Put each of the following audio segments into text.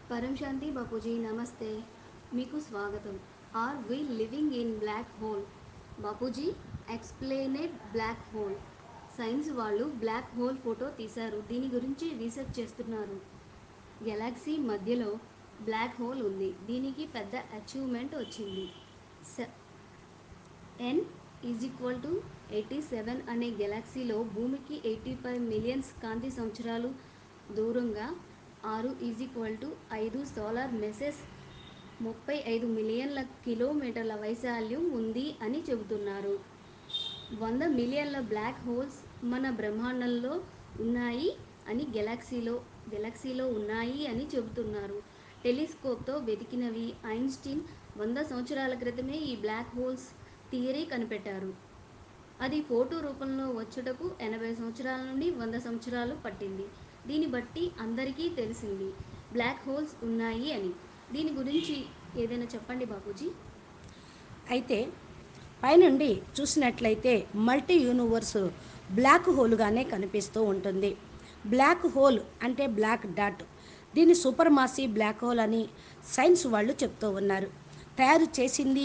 పరం శాంతి బాపూజీ నమస్తే మీకు స్వాగతం are we living in black hole Bapuji explained black hole science వాళ్ళు బ్లాక్ హోల్ ఫోటో తీశారు దీని గురించి రీసెర్చ్ చేస్తున్నారు గెలాక్సీ మధ్యలో బ్లాక్ హోల్ ఉంది దీనికి పెద్ద అచీవ్మెంట్ వచ్చింది స- N is equal to eighty seven అనే గెలాక్సీలో భూమికి ఎయిటీ ఫైవ్ మిలియన్స్ కాంతి సంవత్సరాలు దూరంగా ఆరు ఈజ్ ఈక్వల్ టు ఐదు సోలార్ మెసెస్ ముప్పై ఐదు మిలియన్ల కిలోమీటర్ల వైశాల్యం ఉంది అని చెబుతున్నారు వంద మిలియన్ల బ్లాక్ హోల్స్ మన బ్రహ్మాండంలో ఉన్నాయి అని గెలాక్సీలో గెలాక్సీలో ఉన్నాయి అని చెబుతున్నారు టెలిస్కోప్తో వెతికినవి ఐన్స్టీన్ వంద సంవత్సరాల క్రితమే ఈ బ్లాక్ హోల్స్ థియరీ కనిపెట్టారు అది ఫోటో రూపంలో వచ్చుటకు ఎనభై సంవత్సరాల నుండి వంద సంవత్సరాలు పట్టింది దీన్ని బట్టి అందరికీ తెలిసింది బ్లాక్ హోల్స్ ఉన్నాయి అని దీని గురించి ఏదైనా చెప్పండి బాపూజీ అయితే పైనుండి చూసినట్లయితే మల్టీ యూనివర్స్ బ్లాక్ హోల్గానే కనిపిస్తూ ఉంటుంది బ్లాక్ హోల్ అంటే బ్లాక్ డాట్ దీన్ని సూపర్ మాసీ బ్లాక్ హోల్ అని సైన్స్ వాళ్ళు చెప్తూ ఉన్నారు తయారు చేసింది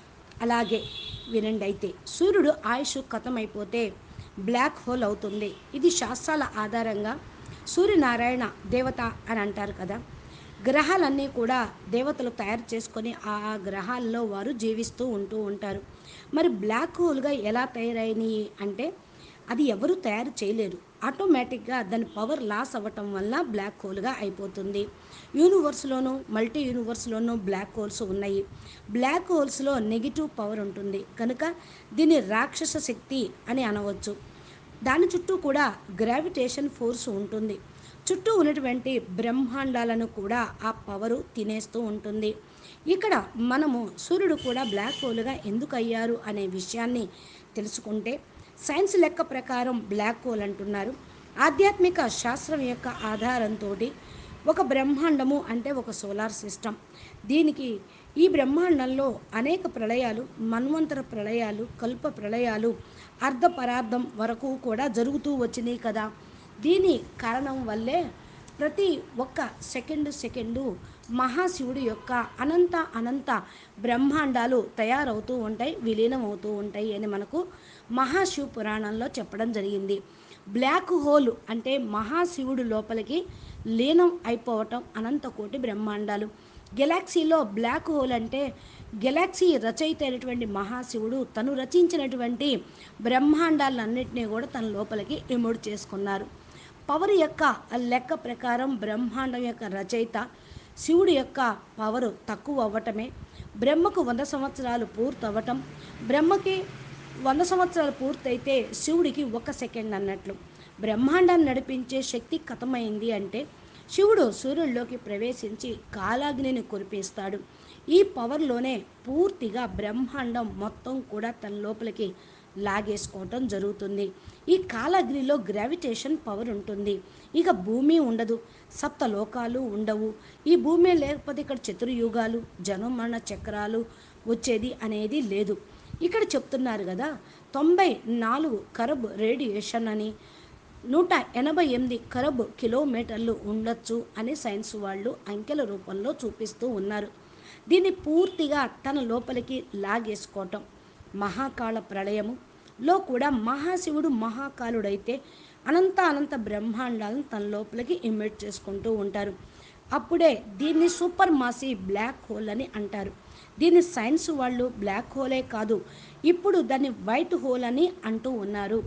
అలాగే వినండి అయితే సూర్యుడు ఆయుష్ కథమైపోతే బ్లాక్ హోల్ అవుతుంది ఇది శాస్త్రాల ఆధారంగా సూర్యనారాయణ దేవత అని అంటారు కదా గ్రహాలన్నీ కూడా దేవతలు తయారు చేసుకొని ఆ ఆ గ్రహాల్లో వారు జీవిస్తూ ఉంటూ ఉంటారు మరి బ్లాక్ హోల్గా ఎలా తయారైనవి అంటే అది ఎవరు తయారు చేయలేరు ఆటోమేటిక్గా దాని పవర్ లాస్ అవ్వటం వల్ల బ్లాక్ హోల్గా అయిపోతుంది యూనివర్స్లోనూ మల్టీ యూనివర్స్లోనూ బ్లాక్ హోల్స్ ఉన్నాయి బ్లాక్ హోల్స్లో నెగిటివ్ పవర్ ఉంటుంది కనుక దీన్ని రాక్షస శక్తి అని అనవచ్చు దాని చుట్టూ కూడా గ్రావిటేషన్ ఫోర్స్ ఉంటుంది చుట్టూ ఉన్నటువంటి బ్రహ్మాండాలను కూడా ఆ పవరు తినేస్తూ ఉంటుంది ఇక్కడ మనము సూర్యుడు కూడా బ్లాక్ హోల్గా ఎందుకు అయ్యారు అనే విషయాన్ని తెలుసుకుంటే సైన్స్ లెక్క ప్రకారం బ్లాక్ హోల్ అంటున్నారు ఆధ్యాత్మిక శాస్త్రం యొక్క ఆధారంతో ఒక బ్రహ్మాండము అంటే ఒక సోలార్ సిస్టమ్ దీనికి ఈ బ్రహ్మాండంలో అనేక ప్రళయాలు మన్వంతర ప్రళయాలు కల్ప ప్రళయాలు అర్ధ పరార్థం వరకు కూడా జరుగుతూ వచ్చినాయి కదా దీని కారణం వల్లే ప్రతి ఒక్క సెకండ్ సెకండు మహాశివుడి యొక్క అనంత అనంత బ్రహ్మాండాలు తయారవుతూ ఉంటాయి విలీనం అవుతూ ఉంటాయి అని మనకు మహాశివ పురాణంలో చెప్పడం జరిగింది బ్లాక్ హోల్ అంటే మహాశివుడు లోపలికి లీనం అయిపోవటం అనంత కోటి బ్రహ్మాండాలు గెలాక్సీలో బ్లాక్ హోల్ అంటే గెలాక్సీ రచయిత అయినటువంటి మహాశివుడు తను రచించినటువంటి బ్రహ్మాండాలన్నింటినీ కూడా తన లోపలికి ఇముడు చేసుకున్నారు పవర్ యొక్క లెక్క ప్రకారం బ్రహ్మాండం యొక్క రచయిత శివుడి యొక్క పవర్ తక్కువ అవ్వటమే బ్రహ్మకు వంద సంవత్సరాలు పూర్తవ్వటం బ్రహ్మకి వంద సంవత్సరాలు పూర్తయితే శివుడికి ఒక సెకండ్ అన్నట్లు బ్రహ్మాండాన్ని నడిపించే శక్తి కథమైంది అంటే శివుడు సూర్యుడిలోకి ప్రవేశించి కాలాగ్నిని కురిపిస్తాడు ఈ పవర్లోనే పూర్తిగా బ్రహ్మాండం మొత్తం కూడా తన లోపలికి లాగేసుకోవటం జరుగుతుంది ఈ కాలాగ్నిలో గ్రావిటేషన్ పవర్ ఉంటుంది ఇక భూమి ఉండదు సప్త లోకాలు ఉండవు ఈ భూమి లేకపోతే ఇక్కడ చతుర్యుగాలు జనమరణ చక్రాలు వచ్చేది అనేది లేదు ఇక్కడ చెప్తున్నారు కదా తొంభై నాలుగు కరబ్ రేడియేషన్ అని నూట ఎనభై ఎనిమిది కరబ్ కిలోమీటర్లు ఉండొచ్చు అని సైన్స్ వాళ్ళు అంకెల రూపంలో చూపిస్తూ ఉన్నారు దీన్ని పూర్తిగా తన లోపలికి లాగేసుకోవటం మహాకాళ ప్రళయము లో కూడా మహాశివుడు మహాకాలుడైతే అనంత అనంత బ్రహ్మాండాలను తన లోపలికి ఇమిట్ చేసుకుంటూ ఉంటారు అప్పుడే దీన్ని సూపర్ మాసీ బ్లాక్ హోల్ అని అంటారు దీన్ని సైన్స్ వాళ్ళు బ్లాక్ హోలే కాదు ఇప్పుడు దాన్ని వైట్ హోల్ అని అంటూ ఉన్నారు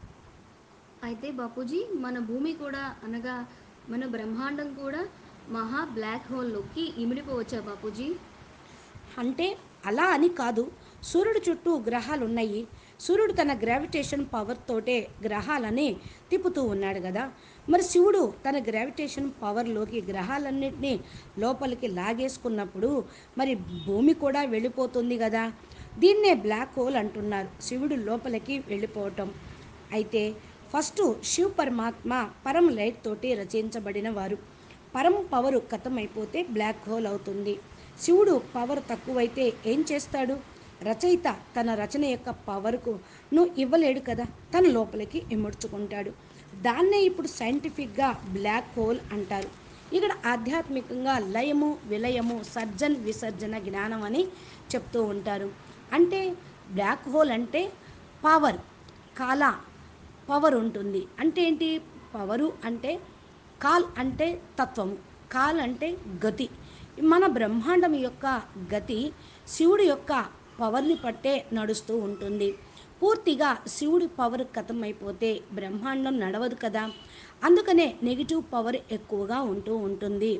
అయితే బాపూజీ మన భూమి కూడా అనగా మన బ్రహ్మాండం కూడా మహా బ్లాక్ హోల్లోకి ఇమిడిపోవచ్చా బాపూజీ అంటే అలా అని కాదు సూర్యుడు చుట్టూ గ్రహాలు ఉన్నాయి సూర్యుడు తన గ్రావిటేషన్ పవర్ తోటే గ్రహాలని తిప్పుతూ ఉన్నాడు కదా మరి శివుడు తన గ్రావిటేషన్ పవర్లోకి గ్రహాలన్నింటినీ లోపలికి లాగేసుకున్నప్పుడు మరి భూమి కూడా వెళ్ళిపోతుంది కదా దీన్నే బ్లాక్ హోల్ అంటున్నారు శివుడు లోపలికి వెళ్ళిపోవటం అయితే ఫస్ట్ శివ్ పరమాత్మ పరం లైట్ తోటి రచించబడిన వారు పరం పవర్ కథమైపోతే బ్లాక్ హోల్ అవుతుంది శివుడు పవర్ తక్కువైతే ఏం చేస్తాడు రచయిత తన రచన యొక్క పవర్కు నువ్వు ఇవ్వలేడు కదా తన లోపలికి ఇముడ్చుకుంటాడు దాన్నే ఇప్పుడు సైంటిఫిక్గా బ్లాక్ హోల్ అంటారు ఇక్కడ ఆధ్యాత్మికంగా లయము విలయము సర్జన్ విసర్జన జ్ఞానం అని చెప్తూ ఉంటారు అంటే బ్లాక్ హోల్ అంటే పవర్ కాల పవర్ ఉంటుంది అంటే ఏంటి పవరు అంటే కాల్ అంటే తత్వము కాల్ అంటే గతి మన బ్రహ్మాండం యొక్క గతి శివుడి యొక్క పవర్ని పట్టే నడుస్తూ ఉంటుంది పూర్తిగా శివుడి పవర్ కథమైపోతే బ్రహ్మాండం నడవదు కదా అందుకనే నెగిటివ్ పవర్ ఎక్కువగా ఉంటూ ఉంటుంది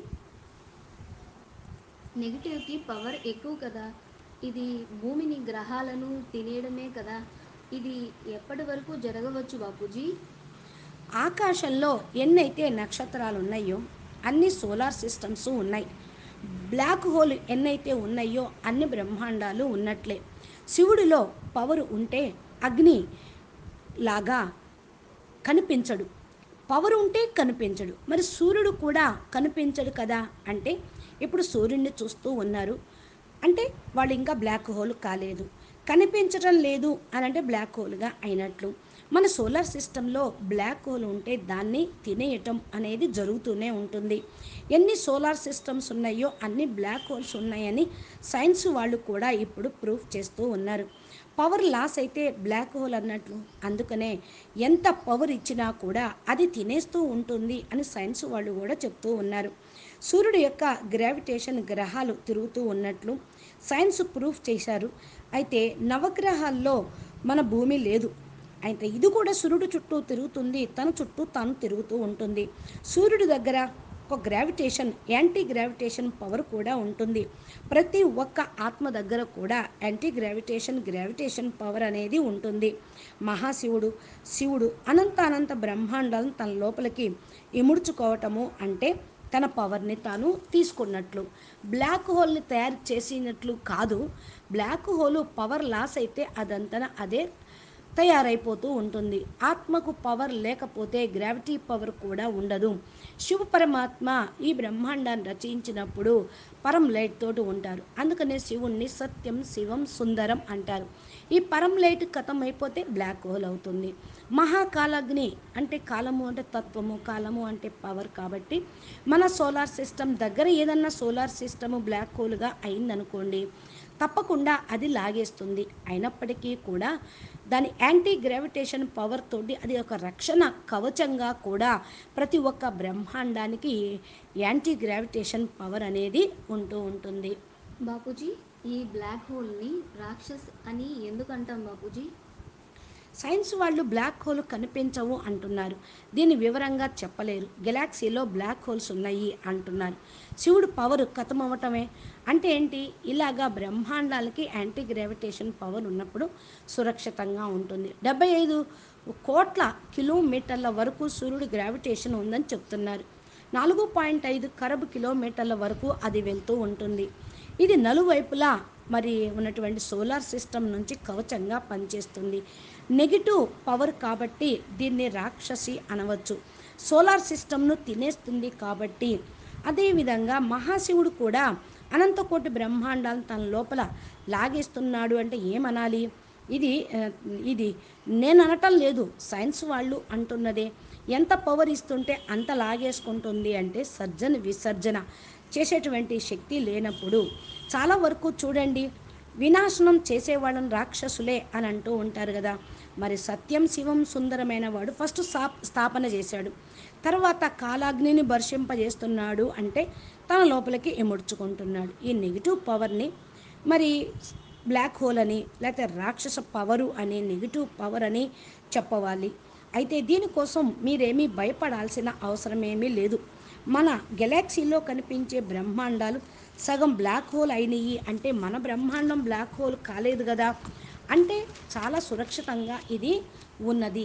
నెగిటివ్కి పవర్ ఎక్కువ కదా ఇది భూమిని గ్రహాలను తినేయడమే కదా ఇది ఎప్పటి వరకు జరగవచ్చు బాపూజీ ఆకాశంలో ఎన్నైతే నక్షత్రాలు ఉన్నాయో అన్ని సోలార్ సిస్టమ్స్ ఉన్నాయి బ్లాక్ హోల్ ఎన్నైతే ఉన్నాయో అన్ని బ్రహ్మాండాలు ఉన్నట్లే శివుడిలో పవర్ ఉంటే అగ్ని లాగా కనిపించడు పవర్ ఉంటే కనిపించడు మరి సూర్యుడు కూడా కనిపించడు కదా అంటే ఇప్పుడు సూర్యుడిని చూస్తూ ఉన్నారు అంటే వాళ్ళు ఇంకా బ్లాక్ హోల్ కాలేదు కనిపించడం లేదు అని అంటే బ్లాక్ హోల్గా అయినట్లు మన సోలార్ సిస్టంలో బ్లాక్ హోల్ ఉంటే దాన్ని తినేయటం అనేది జరుగుతూనే ఉంటుంది ఎన్ని సోలార్ సిస్టమ్స్ ఉన్నాయో అన్ని బ్లాక్ హోల్స్ ఉన్నాయని సైన్స్ వాళ్ళు కూడా ఇప్పుడు ప్రూఫ్ చేస్తూ ఉన్నారు పవర్ లాస్ అయితే బ్లాక్ హోల్ అన్నట్లు అందుకనే ఎంత పవర్ ఇచ్చినా కూడా అది తినేస్తూ ఉంటుంది అని సైన్స్ వాళ్ళు కూడా చెప్తూ ఉన్నారు సూర్యుడు యొక్క గ్రావిటేషన్ గ్రహాలు తిరుగుతూ ఉన్నట్లు సైన్స్ ప్రూఫ్ చేశారు అయితే నవగ్రహాల్లో మన భూమి లేదు అయితే ఇది కూడా సూర్యుడు చుట్టూ తిరుగుతుంది తన చుట్టూ తాను తిరుగుతూ ఉంటుంది సూర్యుడి దగ్గర ఒక గ్రావిటేషన్ యాంటీ గ్రావిటేషన్ పవర్ కూడా ఉంటుంది ప్రతి ఒక్క ఆత్మ దగ్గర కూడా యాంటీ గ్రావిటేషన్ గ్రావిటేషన్ పవర్ అనేది ఉంటుంది మహాశివుడు శివుడు అనంత అనంత బ్రహ్మాండాలను తన లోపలికి ఇముడ్చుకోవటము అంటే తన పవర్ని తాను తీసుకున్నట్లు బ్లాక్ హోల్ని తయారు చేసినట్లు కాదు బ్లాక్ హోల్ పవర్ లాస్ అయితే అదంతా అదే తయారైపోతూ ఉంటుంది ఆత్మకు పవర్ లేకపోతే గ్రావిటీ పవర్ కూడా ఉండదు శివ పరమాత్మ ఈ బ్రహ్మాండాన్ని రచించినప్పుడు పరం లైట్ తోటి ఉంటారు అందుకనే శివుణ్ణి సత్యం శివం సుందరం అంటారు ఈ పరం లైట్ కథం అయిపోతే బ్లాక్ హోల్ అవుతుంది మహాకాలాగ్ని అంటే కాలము అంటే తత్వము కాలము అంటే పవర్ కాబట్టి మన సోలార్ సిస్టమ్ దగ్గర ఏదన్నా సోలార్ సిస్టమ్ బ్లాక్ హోల్గా అయిందనుకోండి తప్పకుండా అది లాగేస్తుంది అయినప్పటికీ కూడా దాని యాంటీ గ్రావిటేషన్ పవర్ తోటి అది ఒక రక్షణ కవచంగా కూడా ప్రతి ఒక్క బ్రహ్మాండానికి యాంటీ గ్రావిటేషన్ పవర్ అనేది ఉంటూ ఉంటుంది బాపూజీ ఈ బ్లాక్ హోల్ని రాక్షస్ అని ఎందుకు అంటాం బాపూజీ సైన్స్ వాళ్ళు బ్లాక్ హోల్ కనిపించవు అంటున్నారు దీన్ని వివరంగా చెప్పలేరు గెలాక్సీలో బ్లాక్ హోల్స్ ఉన్నాయి అంటున్నారు శివుడు పవర్ కథమవటమే అంటే ఏంటి ఇలాగా బ్రహ్మాండాలకి యాంటీ గ్రావిటేషన్ పవర్ ఉన్నప్పుడు సురక్షితంగా ఉంటుంది డెబ్బై ఐదు కోట్ల కిలోమీటర్ల వరకు సూర్యుడి గ్రావిటేషన్ ఉందని చెప్తున్నారు నాలుగు పాయింట్ ఐదు కరబ్ కిలోమీటర్ల వరకు అది వెళ్తూ ఉంటుంది ఇది నలువైపులా మరి ఉన్నటువంటి సోలార్ సిస్టమ్ నుంచి కవచంగా పనిచేస్తుంది నెగిటివ్ పవర్ కాబట్టి దీన్ని రాక్షసి అనవచ్చు సోలార్ సిస్టమ్ను తినేస్తుంది కాబట్టి అదేవిధంగా మహాశివుడు కూడా అనంతకోటి బ్రహ్మాండాలను తన లోపల లాగేస్తున్నాడు అంటే ఏమనాలి ఇది ఆ, ఇది నేను అనటం లేదు సైన్స్ వాళ్ళు అంటున్నదే ఎంత పవర్ ఇస్తుంటే అంత లాగేసుకుంటుంది అంటే సర్జన విసర్జన చేసేటువంటి శక్తి లేనప్పుడు చాలా వరకు చూడండి వినాశనం చేసేవాళ్ళని రాక్షసులే అని అంటూ ఉంటారు కదా మరి సత్యం శివం సుందరమైన వాడు ఫస్ట్ స్థా స్థాపన చేశాడు తర్వాత కాలాగ్నిని వర్షింపజేస్తున్నాడు అంటే తన లోపలికి ఇముడ్చుకుంటున్నాడు ఈ నెగిటివ్ పవర్ని మరి బ్లాక్ హోల్ అని లేకపోతే రాక్షస పవరు అని నెగిటివ్ పవర్ అని చెప్పవాలి అయితే దీనికోసం మీరేమీ భయపడాల్సిన అవసరమేమీ లేదు మన గెలాక్సీలో కనిపించే బ్రహ్మాండాలు సగం బ్లాక్ హోల్ అయినాయి అంటే మన బ్రహ్మాండం బ్లాక్ హోల్ కాలేదు కదా అంటే చాలా సురక్షితంగా ఇది ఉన్నది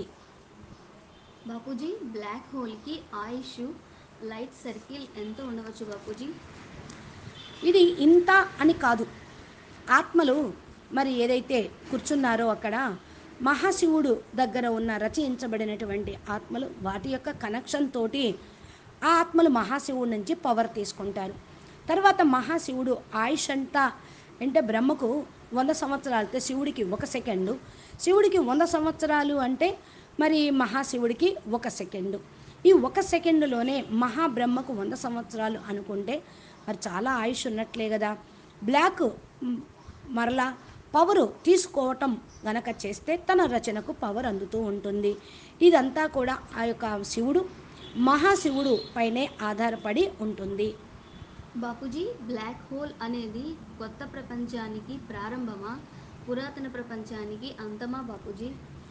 బాపూజీ బ్లాక్ హోల్కి ఆయుష్ లైట్ సర్కిల్ ఎంత ఉండవచ్చు బాపూజీ ఇది ఇంత అని కాదు ఆత్మలు మరి ఏదైతే కూర్చున్నారో అక్కడ మహాశివుడు దగ్గర ఉన్న రచయించబడినటువంటి ఆత్మలు వాటి యొక్క కనెక్షన్ తోటి ఆ ఆత్మలు మహాశివుడి నుంచి పవర్ తీసుకుంటారు తర్వాత మహాశివుడు ఆయుష్ అంతా అంటే బ్రహ్మకు వంద సంవత్సరాలు అయితే శివుడికి ఒక సెకండు శివుడికి వంద సంవత్సరాలు అంటే మరి మహాశివుడికి ఒక సెకండు ఈ ఒక సెకండ్లోనే మహాబ్రహ్మకు వంద సంవత్సరాలు అనుకుంటే మరి చాలా ఆయుష్ ఉన్నట్లే కదా బ్లాక్ మ్, మరలా పవరు తీసుకోవటం గనక చేస్తే తన రచనకు పవర్ అందుతూ ఉంటుంది ఇదంతా కూడా ఆ యొక్క శివుడు మహాశివుడు పైనే ఆధారపడి ఉంటుంది బాపూజీ బ్లాక్ హోల్ అనేది కొత్త ప్రపంచానికి ప్రారంభమా పురాతన ప్రపంచానికి అంతమా బాపూజీ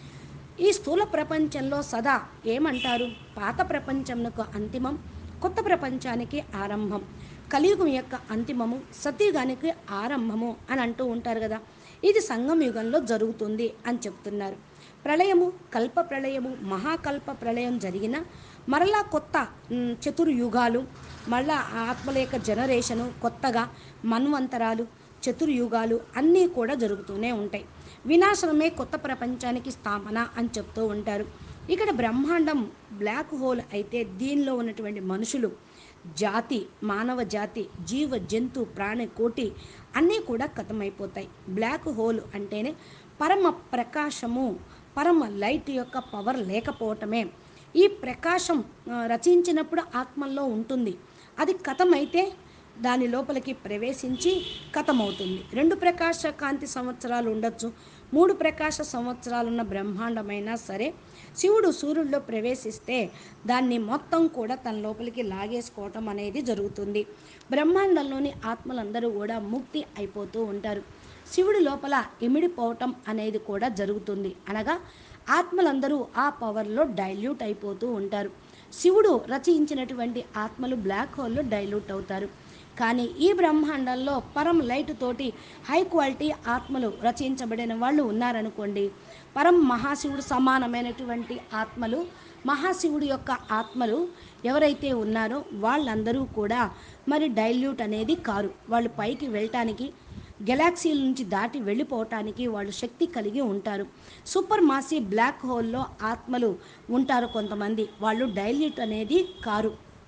ఈ స్థూల ప్రపంచంలో సదా ఏమంటారు పాత ప్రపంచంకు అంతిమం కొత్త ప్రపంచానికి ఆరంభం కలియుగం యొక్క అంతిమము సతయుగానికి ఆరంభము అని అంటూ ఉంటారు కదా ఇది సంగం యుగంలో జరుగుతుంది అని చెప్తున్నారు ప్రళయము కల్ప ప్రళయము మహాకల్ప ప్రళయం జరిగిన మరలా కొత్త మ్, చతుర్యుగాలు మళ్ళా ఆత్మల యొక్క జనరేషను కొత్తగా మన్వంతరాలు చతుర్యుగాలు అన్నీ కూడా జరుగుతూనే ఉంటాయి వినాశనమే కొత్త ప్రపంచానికి స్థాపన అని చెప్తూ ఉంటారు ఇక్కడ బ్రహ్మాండం బ్లాక్ హోల్ అయితే దీనిలో ఉన్నటువంటి మనుషులు జాతి మానవ జాతి జీవ జంతు ప్రాణి కోటి అన్నీ కూడా కథమైపోతాయి బ్లాక్ హోల్ అంటేనే పరమ ప్రకాశము పరమ లైట్ యొక్క పవర్ లేకపోవటమే ఈ ప్రకాశం ఆ, రచించినప్పుడు ఆత్మల్లో ఉంటుంది అది కథమైతే దాని లోపలికి ప్రవేశించి కథమవుతుంది రెండు ప్రకాశ కాంతి సంవత్సరాలు ఉండొచ్చు మూడు ప్రకాశ సంవత్సరాలున్న బ్రహ్మాండమైనా సరే శివుడు సూర్యుడిలో ప్రవేశిస్తే దాన్ని మొత్తం కూడా తన లోపలికి లాగేసుకోవటం అనేది జరుగుతుంది బ్రహ్మాండంలోని ఆత్మలందరూ కూడా ముక్తి అయిపోతూ ఉంటారు శివుడి లోపల ఇమిడిపోవటం అనేది కూడా జరుగుతుంది అనగా ఆత్మలందరూ ఆ పవర్లో డైల్యూట్ అయిపోతూ ఉంటారు శివుడు రచయించినటువంటి ఆత్మలు బ్లాక్ హోల్లో డైల్యూట్ అవుతారు కానీ ఈ బ్రహ్మాండంలో పరం లైట్ తోటి హై క్వాలిటీ ఆత్మలు రచించబడిన వాళ్ళు ఉన్నారనుకోండి పరం మహాశివుడు సమానమైనటువంటి ఆత్మలు మహాశివుడి యొక్క ఆత్మలు ఎవరైతే ఉన్నారో వాళ్ళందరూ కూడా మరి డైల్యూట్ అనేది కారు వాళ్ళు పైకి వెళ్ళటానికి గెలాక్సీల నుంచి దాటి వెళ్ళిపోవటానికి వాళ్ళు శక్తి కలిగి ఉంటారు సూపర్ మాసీ బ్లాక్ హోల్లో ఆత్మలు ఉంటారు కొంతమంది వాళ్ళు డైల్యూట్ అనేది కారు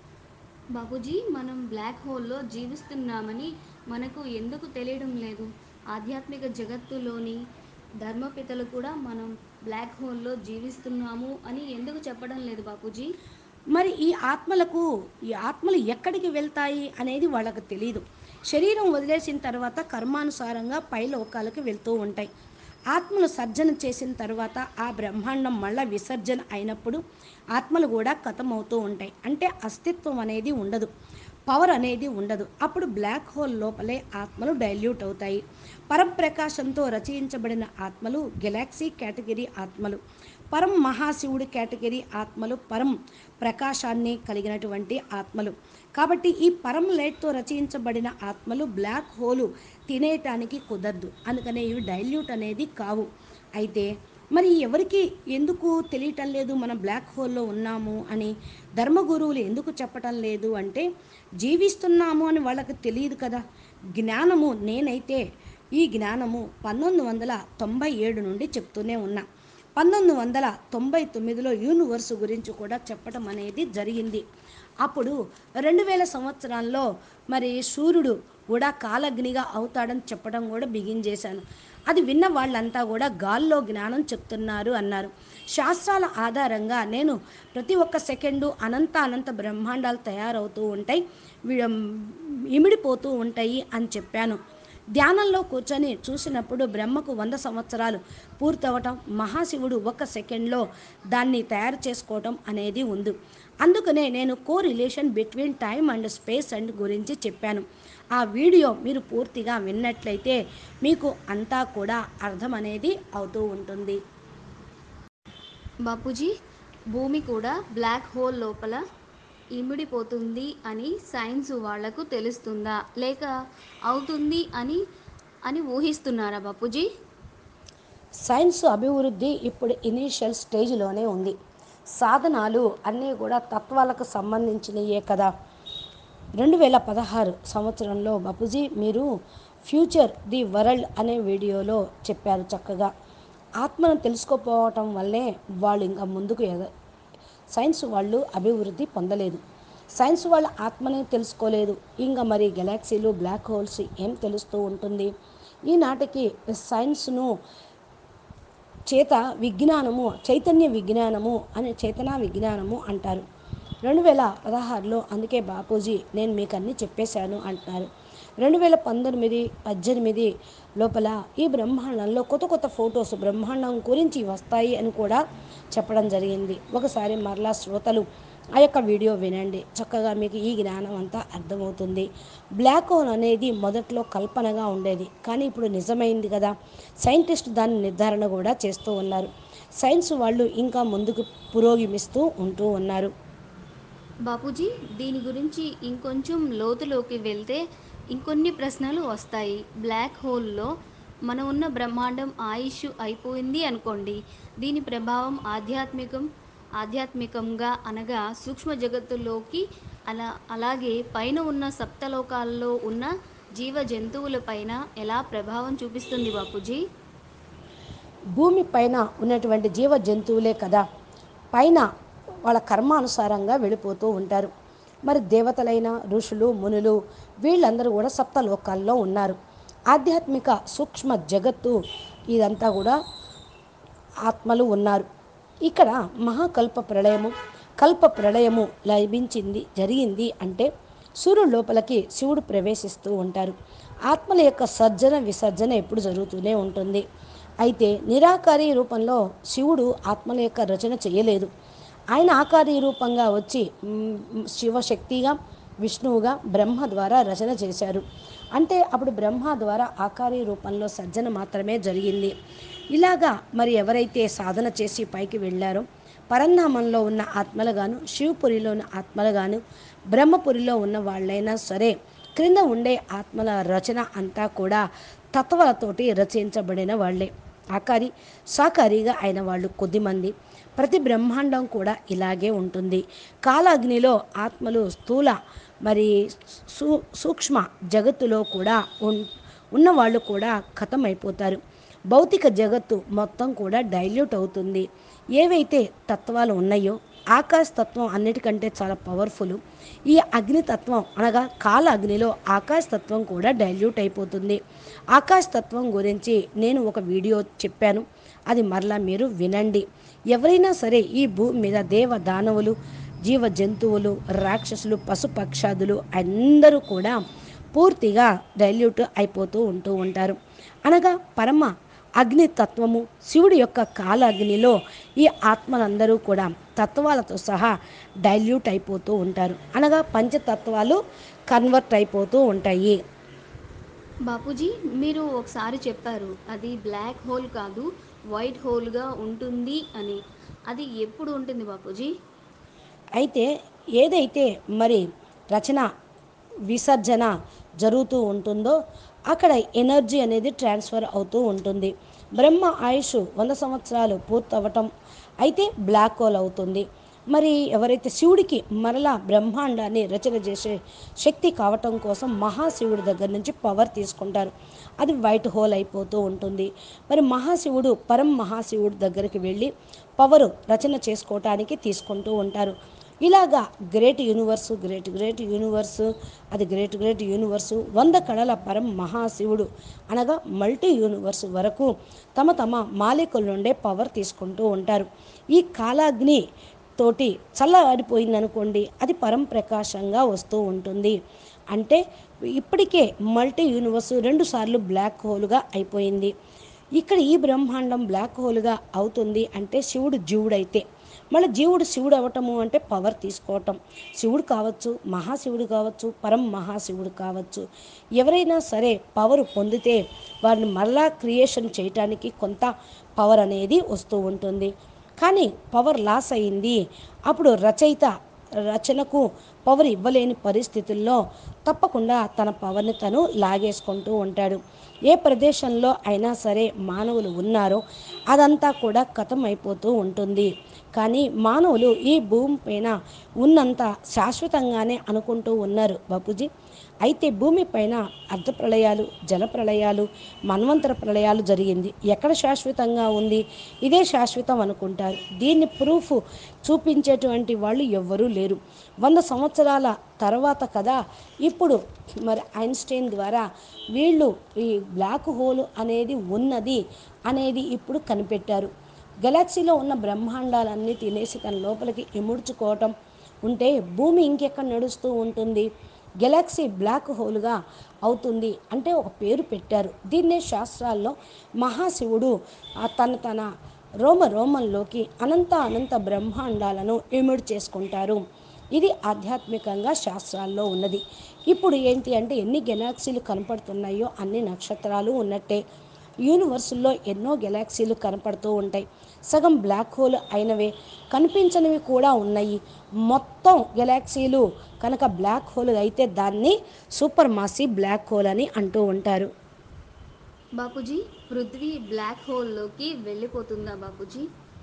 బాపూజీ మనం బ్లాక్ హోల్లో జీవిస్తున్నామని మనకు ఎందుకు తెలియడం లేదు ఆధ్యాత్మిక జగత్తులోని ధర్మపితలు కూడా మనం బ్లాక్ హోల్లో జీవిస్తున్నాము అని ఎందుకు చెప్పడం లేదు బాపూజీ మరి ఈ ఆత్మలకు ఈ ఆత్మలు ఎక్కడికి వెళ్తాయి అనేది వాళ్ళకు తెలియదు శరీరం వదిలేసిన తర్వాత కర్మానుసారంగా పై లోకాలకు వెళ్తూ ఉంటాయి ఆత్మలు సర్జన చేసిన తర్వాత ఆ బ్రహ్మాండం మళ్ళా విసర్జన అయినప్పుడు ఆత్మలు కూడా కథమవుతూ ఉంటాయి అంటే అస్తిత్వం అనేది ఉండదు పవర్ అనేది ఉండదు అప్పుడు బ్లాక్ హోల్ లోపలే ఆత్మలు డైల్యూట్ అవుతాయి పరప్రకాశంతో రచయించబడిన ఆత్మలు గెలాక్సీ కేటగిరీ ఆత్మలు పరం మహాశివుడి కేటగిరీ ఆత్మలు పరం ప్రకాశాన్ని కలిగినటువంటి ఆత్మలు కాబట్టి ఈ పరం లైట్తో రచయించబడిన ఆత్మలు బ్లాక్ హోలు తినేయటానికి కుదరదు అందుకనే ఇవి డైల్యూట్ అనేది కావు అయితే మరి ఎవరికి ఎందుకు తెలియటం లేదు మనం బ్లాక్ హోల్లో ఉన్నాము అని ధర్మగురువులు ఎందుకు చెప్పటం లేదు అంటే జీవిస్తున్నాము అని వాళ్ళకి తెలియదు కదా జ్ఞానము నేనైతే ఈ జ్ఞానము పంతొమ్మిది వందల తొంభై ఏడు నుండి చెప్తూనే ఉన్నా పంతొమ్మిది వందల తొంభై తొమ్మిదిలో యూనివర్స్ గురించి కూడా చెప్పడం అనేది జరిగింది అప్పుడు రెండు వేల సంవత్సరాల్లో మరి సూర్యుడు కూడా కాలగ్నిగా అవుతాడని చెప్పడం కూడా బిగించేశాను అది విన్న వాళ్ళంతా కూడా గాల్లో జ్ఞానం చెప్తున్నారు అన్నారు శాస్త్రాల ఆధారంగా నేను ప్రతి ఒక్క సెకండు అనంత అనంత బ్రహ్మాండాలు తయారవుతూ ఉంటాయి వి- ఇమిడిపోతూ ఉంటాయి అని చెప్పాను ధ్యానంలో కూర్చొని చూసినప్పుడు బ్రహ్మకు వంద సంవత్సరాలు పూర్తవటం మహాశివుడు ఒక సెకండ్లో దాన్ని తయారు చేసుకోవటం అనేది ఉంది అందుకనే నేను correlation between time and space and గురించి చెప్పాను ఆ వీడియో మీరు పూర్తిగా విన్నట్లయితే మీకు అంతా కూడా అర్థం అనేది అవుతూ ఉంటుంది బాపూజీ భూమి కూడా బ్లాక్ హోల్ లోపల ఇమిడిపోతుంది అని సైన్స్ వాళ్లకు తెలుస్తుందా లేక అవుతుంది అని అని ఊహిస్తున్నారా బాపూజీ సైన్స్ అభివృద్ధి ఇప్పుడు ఇనీషియల్ స్టేజ్లోనే ఉంది సాధనాలు అన్నీ కూడా తత్వాలకు సంబంధించినయే కదా రెండు వేల పదహారు సంవత్సరంలో బాపూజీ మీరు ఫ్యూచర్ ది వరల్డ్ అనే వీడియోలో చెప్పారు చక్కగా ఆత్మను తెలుసుకోపోవటం వల్లే వాళ్ళు ఇంకా ముందుకు ఎద సైన్స్ వాళ్ళు అభివృద్ధి పొందలేదు సైన్స్ వాళ్ళ ఆత్మని తెలుసుకోలేదు ఇంకా మరి గెలాక్సీలు బ్లాక్ హోల్స్ ఏం తెలుస్తూ ఉంటుంది ఈనాటికి సైన్స్ను చేత విజ్ఞానము చైతన్య విజ్ఞానము అని చేతన విజ్ఞానము అంటారు రెండు వేల పదహారులో అందుకే బాపూజీ నేను మీకు అన్నీ చెప్పేశాను అంటున్నారు రెండు వేల పంతొమ్మిది పద్దెనిమిది లోపల ఈ బ్రహ్మాండంలో కొత్త కొత్త ఫొటోస్ బ్రహ్మాండం గురించి వస్తాయి అని కూడా చెప్పడం జరిగింది ఒకసారి మరలా శ్రోతలు ఆ యొక్క వీడియో వినండి చక్కగా మీకు ఈ జ్ఞానం అంతా అర్థమవుతుంది బ్లాక్ హోల్ అనేది మొదట్లో కల్పనగా ఉండేది కానీ ఇప్పుడు నిజమైంది కదా సైంటిస్ట్ దాన్ని నిర్ధారణ కూడా చేస్తూ ఉన్నారు సైన్స్ వాళ్ళు ఇంకా ముందుకు పురోగమిస్తూ ఉంటూ ఉన్నారు బాపూజీ దీని గురించి ఇంకొంచెం లోతులోకి వెళ్తే ఇంకొన్ని ప్రశ్నలు వస్తాయి బ్లాక్ హోల్లో మన ఉన్న బ్రహ్మాండం ఆయుష్ అయిపోయింది అనుకోండి దీని ప్రభావం ఆధ్యాత్మికం ఆధ్యాత్మికంగా అనగా సూక్ష్మ జగత్తులోకి అలా అలాగే పైన ఉన్న సప్తలోకాల్లో ఉన్న జీవ జంతువులపైన ఎలా ప్రభావం చూపిస్తుంది బాపూజీ భూమి పైన ఉన్నటువంటి జీవ జంతువులే కదా పైన వాళ్ళ కర్మానుసారంగా వెళ్ళిపోతూ ఉంటారు మరి దేవతలైన ఋషులు మునులు వీళ్ళందరూ కూడా సప్త లోకాల్లో ఉన్నారు ఆధ్యాత్మిక సూక్ష్మ జగత్తు ఇదంతా కూడా ఆత్మలు ఉన్నారు ఇక్కడ మహాకల్ప ప్రళయము కల్ప ప్రళయము లభించింది జరిగింది అంటే సూర్యుడు లోపలికి శివుడు ప్రవేశిస్తూ ఉంటారు ఆత్మల యొక్క సర్జన విసర్జన ఎప్పుడు జరుగుతూనే ఉంటుంది అయితే నిరాకారి రూపంలో శివుడు ఆత్మల యొక్క రచన చేయలేదు ఆయన ఆకారి రూపంగా వచ్చి మ్, శివశక్తిగా విష్ణువుగా బ్రహ్మ ద్వారా రచన చేశారు అంటే అప్పుడు బ్రహ్మ ద్వారా ఆకారి రూపంలో సర్జన మాత్రమే జరిగింది ఇలాగా మరి ఎవరైతే సాధన చేసి పైకి వెళ్ళారో పరంధామంలో ఉన్న ఆత్మలుగాను శివపురిలో ఉన్న ఆత్మలుగాను బ్రహ్మపురిలో ఉన్న వాళ్ళైనా సరే క్రింద ఉండే ఆత్మల రచన అంతా కూడా తత్వాలతోటి రచించబడిన వాళ్ళే ఆకారి సాకారిగా అయిన వాళ్ళు కొద్దిమంది ప్రతి బ్రహ్మాండం కూడా ఇలాగే ఉంటుంది కాలాగ్నిలో ఆత్మలు స్థూల మరి సూ సూక్ష్మ జగత్తులో కూడా ఉన్ ఉన్నవాళ్ళు కూడా ఖతమైపోతారు భౌతిక జగత్తు మొత్తం కూడా డైల్యూట్ అవుతుంది ఏవైతే తత్వాలు ఉన్నాయో ఆకాశ తత్వం అన్నిటికంటే చాలా పవర్ఫుల్ ఈ అగ్నితత్వం అనగా కాల అగ్నిలో ఆకాశ తత్వం కూడా డైల్యూట్ అయిపోతుంది ఆకాశ తత్వం గురించి నేను ఒక వీడియో చెప్పాను అది మరలా మీరు వినండి ఎవరైనా సరే ఈ భూమి మీద దేవ దానవులు జీవ జంతువులు రాక్షసులు పశుపక్షాదులు అందరూ కూడా పూర్తిగా డైల్యూట్ అయిపోతూ ఉంటూ ఉంటారు అనగా పరమ అగ్ని తత్వము శివుడి యొక్క కాల అగ్నిలో ఈ ఆత్మలందరూ కూడా తత్వాలతో సహా డైల్యూట్ అయిపోతూ ఉంటారు అనగా పంచతత్వాలు కన్వర్ట్ అయిపోతూ ఉంటాయి బాపూజీ మీరు ఒకసారి చెప్పారు అది బ్లాక్ హోల్ కాదు వైట్ హోల్గా ఉంటుంది అని అది ఎప్పుడు ఉంటుంది బాపూజీ అయితే ఏదైతే మరి రచన విసర్జన జరుగుతూ ఉంటుందో అక్కడ ఎనర్జీ అనేది ట్రాన్స్ఫర్ అవుతూ ఉంటుంది బ్రహ్మ ఆయుష్ వంద సంవత్సరాలు పూర్తవటం అయితే బ్లాక్ హోల్ అవుతుంది మరి ఎవరైతే శివుడికి మరలా బ్రహ్మాండాన్ని రచన చేసే శక్తి కావటం కోసం మహాశివుడి దగ్గర నుంచి పవర్ తీసుకుంటారు అది వైట్ హోల్ అయిపోతూ ఉంటుంది మరి మహాశివుడు పరం మహాశివుడి దగ్గరికి వెళ్ళి పవరు రచన చేసుకోవటానికి తీసుకుంటూ ఉంటారు ఇలాగా great universe great great universe అది గ్రేట్ గ్రేట్ యూనివర్సు వంద కళల పరం మహాశివుడు అనగా మల్టీ యూనివర్స్ వరకు తమ తమ మాలికల నుండే పవర్ తీసుకుంటూ ఉంటారు ఈ కాలాగ్ని తోటి చల్లబడిపోయిందనుకోండి అది పరం ప్రకాశంగా వస్తూ ఉంటుంది అంటే ఇప్పటికే మల్టీ యూనివర్స్ రెండుసార్లు బ్లాక్ హోల్గా అయిపోయింది ఇక్కడ ఈ బ్రహ్మాండం బ్లాక్ హోల్గా అవుతుంది అంటే శివుడు జీవుడైతే మళ్ళీ జీవుడు శివుడు అవటము అంటే పవర్ తీసుకోవటం శివుడు కావచ్చు మహాశివుడు కావచ్చు పరం మహాశివుడు కావచ్చు ఎవరైనా సరే పవర్ పొందితే వారిని మరలా క్రియేషన్ చేయటానికి కొంత పవర్ అనేది వస్తూ ఉంటుంది కానీ పవర్ లాస్ అయింది అప్పుడు రచయిత రచనకు పవర్ ఇవ్వలేని పరిస్థితుల్లో తప్పకుండా తన పవర్ని తను లాగేసుకుంటూ ఉంటాడు ఏ ప్రదేశంలో అయినా సరే మానవులు ఉన్నారో అదంతా కూడా కథం అయిపోతూ ఉంటుంది కానీ మానవులు ఈ భూమి పైన ఉన్నంత శాశ్వతంగానే అనుకుంటూ ఉన్నారు బాపూజీ అయితే భూమి పైన అర్ధ ప్రళయాలు జల ప్రళయాలు మన్వంతర ప్రళయాలు జరిగింది ఎక్కడ శాశ్వతంగా ఉంది ఇదే శాశ్వతం అనుకుంటారు దీన్ని ప్రూఫ్ చూపించేటువంటి వాళ్ళు ఎవ్వరూ లేరు వంద సంవత్సరాల తర్వాత కదా ఇప్పుడు మరి ఐన్స్టైన్ ద్వారా వీళ్ళు ఈ బ్లాక్ హోల్ అనేది ఉన్నది అనేది ఇప్పుడు కనిపెట్టారు గెలాక్సీలో ఉన్న బ్రహ్మాండాలన్నీ తినేసి తన లోపలికి ఇముడ్చుకోవటం ఉంటే భూమి ఇంకెక్కడ నడుస్తూ ఉంటుంది గెలాక్సీ బ్లాక్ హోల్గా అవుతుంది అంటే ఒక పేరు పెట్టారు దీన్నే శాస్త్రాల్లో మహాశివుడు ఆ తన తన రోమ రోమంలోకి అనంత అనంత బ్రహ్మాండాలను ఇమిడి చేసుకుంటారు ఇది ఆధ్యాత్మికంగా శాస్త్రాల్లో ఉన్నది ఇప్పుడు ఏంటి అంటే ఎన్ని గెలాక్సీలు కనపడుతున్నాయో అన్ని నక్షత్రాలు ఉన్నట్టే యూనివర్సుల్లో ఎన్నో గెలాక్సీలు కనపడుతూ ఉంటాయి సగం బ్లాక్ హోల్ అయినవే కనిపించనివి కూడా ఉన్నాయి మొత్తం గెలాక్సీలు కనుక బ్లాక్ హోల్ అయితే దాన్ని సూపర్ మాసీ బ్లాక్ హోల్ అని అంటూ ఉంటారు బాపూజీ పృథ్వీ బ్లాక్ హోల్లోకి వెళ్ళిపోతుందా బాపూజీ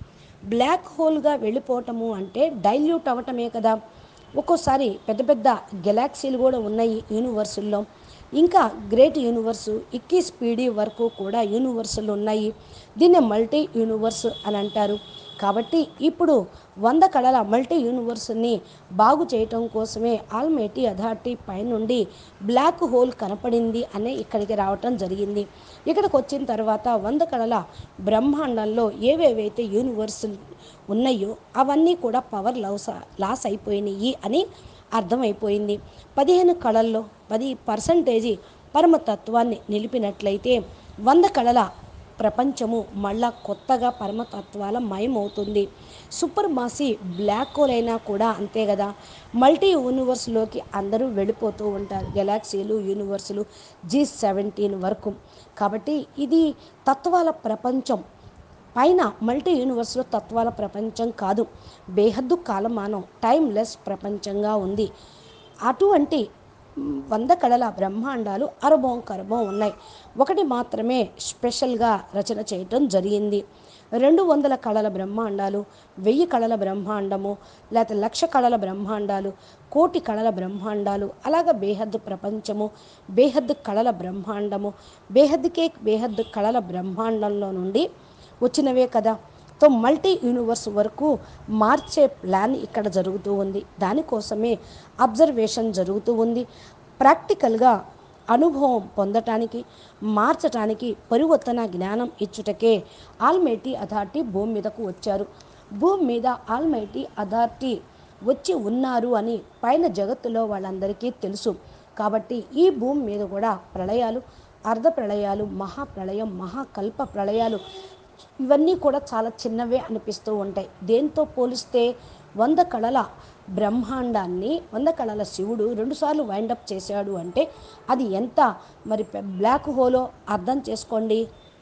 బ్లాక్ హోల్గా వెళ్ళిపోవటము అంటే డైల్యూట్ అవ్వటమే కదా ఒక్కోసారి పెద్ద పెద్ద గెలాక్సీలు కూడా ఉన్నాయి యూనివర్సుల్లో ఇంకా గ్రేట్ యూనివర్స్ ఇక్కీ స్పీడీ వరకు కూడా యూనివర్సులు ఉన్నాయి దీన్ని మల్టీ యూనివర్స్ అని అంటారు కాబట్టి ఇప్పుడు వంద కళల మల్టీ యూనివర్స్ని బాగు చేయటం కోసమే ఆల్మేటీ అథారిటీ పైనుండి బ్లాక్ హోల్ కనపడింది అనే ఇక్కడికి రావటం జరిగింది ఇక్కడికి వచ్చిన తర్వాత వంద కళల బ్రహ్మాండంలో ఏవేవైతే యూనివర్స్ ఉన్నాయో అవన్నీ కూడా పవర్ లాస్ లాస్ అయిపోయినాయి అని అర్థమైపోయింది పదిహేను కళల్లో పది పర్సంటేజీ పరమతత్వాన్ని నిలిపినట్లయితే వంద కళల ప్రపంచము మళ్ళా కొత్తగా పరమతత్వాల మయమవుతుంది సూపర్ మాసి బ్లాక్ హోల్ అయినా కూడా అంతే కదా మల్టీ యూనివర్స్లోకి అందరూ వెళ్ళిపోతూ ఉంటారు గెలాక్సీలు యూనివర్సులు జీ సెవెంటీన్ వరకు కాబట్టి ఇది తత్వాల ప్రపంచం పైన మల్టీ యూనివర్స్లో తత్వాల ప్రపంచం కాదు బేహద్దు కాలమానం టైమ్లెస్ ప్రపంచంగా ఉంది అటువంటి మ్, వంద కళల బ్రహ్మాండాలు అరబోం కరబోం ఉన్నాయి ఒకటి మాత్రమే స్పెషల్గా రచన చేయటం జరిగింది రెండు వందల కళల బ్రహ్మాండాలు వెయ్యి కళల బ్రహ్మాండము లేకపోతే లక్ష కళల బ్రహ్మాండాలు కోటి కళల బ్రహ్మాండాలు అలాగ బేహద్దు ప్రపంచము బేహద్దు కళల బ్రహ్మాండము బేహద్దుకే బేహద్దు కళల బ్రహ్మాండంలో నుండి వచ్చినవే కదా తో మల్టీ యూనివర్స్ వరకు మార్చే ప్లాన్ ఇక్కడ జరుగుతూ ఉంది దానికోసమే అబ్జర్వేషన్ జరుగుతూ ఉంది ప్రాక్టికల్గా అనుభవం పొందటానికి మార్చటానికి పరివర్తన జ్ఞానం ఇచ్చుటకే ఆల్మైటీ అథారిటీ భూమి మీదకు వచ్చారు భూమి మీద ఆల్మైటీ అథారిటీ వచ్చి ఉన్నారు అని పైన జగత్తులో వాళ్ళందరికీ తెలుసు కాబట్టి ఈ భూమి మీద కూడా ప్రళయాలు అర్ధ ప్రళయాలు మహాప్రళయం మహాకల్ప ప్రళయాలు ఇవన్నీ కూడా చాలా చిన్నవే అనిపిస్తూ ఉంటాయి దేంతో పోలిస్తే వంద కళల బ్రహ్మాండాన్ని వంద కళల శివుడు రెండుసార్లు వైండప్ చేశాడు అంటే అది ఎంత మరి పె- బ్లాక్ హోలో అర్థం చేసుకోండి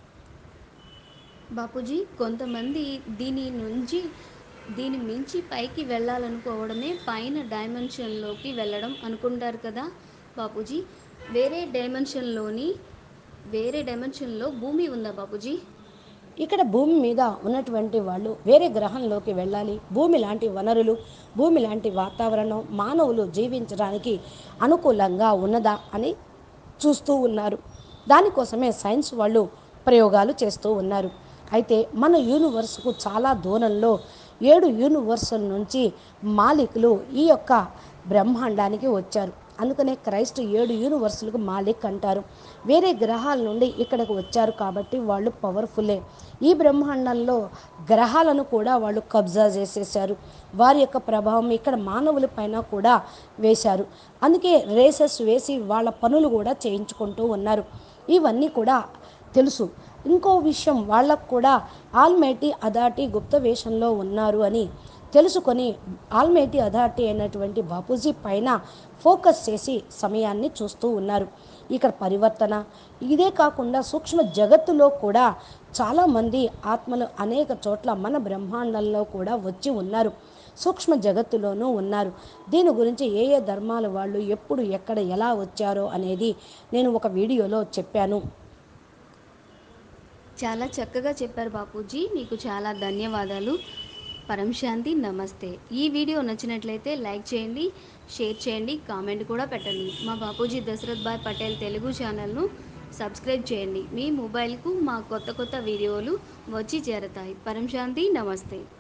బాపూజీ కొంతమంది దీని నుంచి దీని మించి పైకి వెళ్ళాలనుకోవడమే పైన డైమెన్షన్లోకి వెళ్ళడం అనుకుంటారు కదా బాపూజీ వేరే డైమెన్షన్లోని వేరే డైమెన్షన్లో భూమి ఉందా బాపూజీ ఇక్కడ భూమి మీద ఉన్నటువంటి వాళ్ళు వేరే గ్రహంలోకి వెళ్ళాలి భూమి లాంటి వనరులు భూమి లాంటి వాతావరణం మానవులు జీవించడానికి అనుకూలంగా ఉన్నదా అని చూస్తూ ఉన్నారు దానికోసమే సైన్స్ వాళ్ళు ప్రయోగాలు చేస్తూ ఉన్నారు అయితే మన యూనివర్స్కు చాలా దూరంలో ఏడు యూనివర్సుల నుంచి మాలికులు ఈ యొక్క బ్రహ్మాండానికి వచ్చారు అందుకనే క్రైస్ట్ ఏడు యూనివర్సులకు మాలిక్ అంటారు వేరే గ్రహాల నుండి ఇక్కడికి వచ్చారు కాబట్టి వాళ్ళు పవర్ఫుల్లే ఈ బ్రహ్మాండంలో గ్రహాలను కూడా వాళ్ళు కబ్జా చేసేసారు వారి యొక్క ప్రభావం ఇక్కడ మానవుల పైన కూడా వేశారు అందుకే రేసెస్ వేసి వాళ్ళ పనులు కూడా చేయించుకుంటూ ఉన్నారు ఇవన్నీ కూడా తెలుసు ఇంకో విషయం వాళ్ళకు కూడా ఆల్మేటి అథారిటీ గుప్త వేషంలో ఉన్నారు అని తెలుసుకొని ఆల్మేటి అథారిటీ అయినటువంటి బాపూజీ పైన ఫోకస్ చేసి సమయాన్ని చూస్తూ ఉన్నారు ఇక్కడ పరివర్తన ఇదే కాకుండా సూక్ష్మ జగత్తులో కూడా చాలామంది ఆత్మలు అనేక చోట్ల మన బ్రహ్మాండంలో కూడా వచ్చి ఉన్నారు సూక్ష్మ జగత్తులోనూ ఉన్నారు దీని గురించి ఏ ఏ ధర్మాల వాళ్ళు ఎప్పుడు ఎక్కడ ఎలా వచ్చారో అనేది నేను ఒక వీడియోలో చెప్పాను చాలా చక్కగా చెప్పారు బాపూజీ మీకు చాలా ధన్యవాదాలు పరంశాంతి నమస్తే ఈ వీడియో నచ్చినట్లయితే లైక్ చేయండి షేర్ చేయండి కామెంట్ కూడా పెట్టండి మా బాపూజీ దశరథ్ భాయ్ పటేల్ తెలుగు ఛానల్ను సబ్స్క్రైబ్ చేయండి మీ మొబైల్కు మా కొత్త కొత్త వీడియోలు వచ్చి చేరతాయి పరంశాంతి నమస్తే